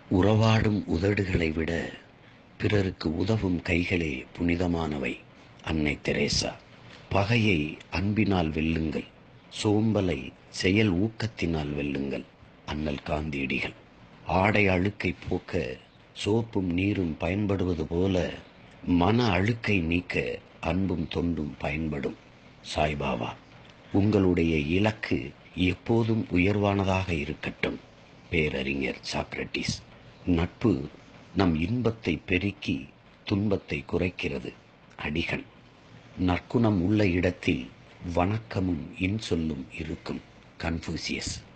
உறவாடும் உதடுகளை விட பிறருக்கு உதவும் கைகளே புனிதமானவை அன்னை தெரேசா பகையை அன்பினால் வெல்லுங்கள் சோம்பலை செயல் ஊக்கத்தினால் வெல்லுங்கள் அண்ணல் காந்தியடிகள் ஆடை அழுக்கை போக்க சோப்பும் நீரும் பயன்படுவது போல மன அழுக்கை நீக்க அன்பும் தொண்டும் பயன்படும் சாய்பாபா உங்களுடைய இலக்கு எப்போதும் உயர்வானதாக இருக்கட்டும் பேரறிஞர் சாக்ரட்டிஸ் நட்பு நம் இன்பத்தை பெருக்கி துன்பத்தை குறைக்கிறது அடிகள் நற்குணம் உள்ள இடத்தில் வணக்கமும் இன்சொல்லும் இருக்கும் கன்ஃபூசியஸ்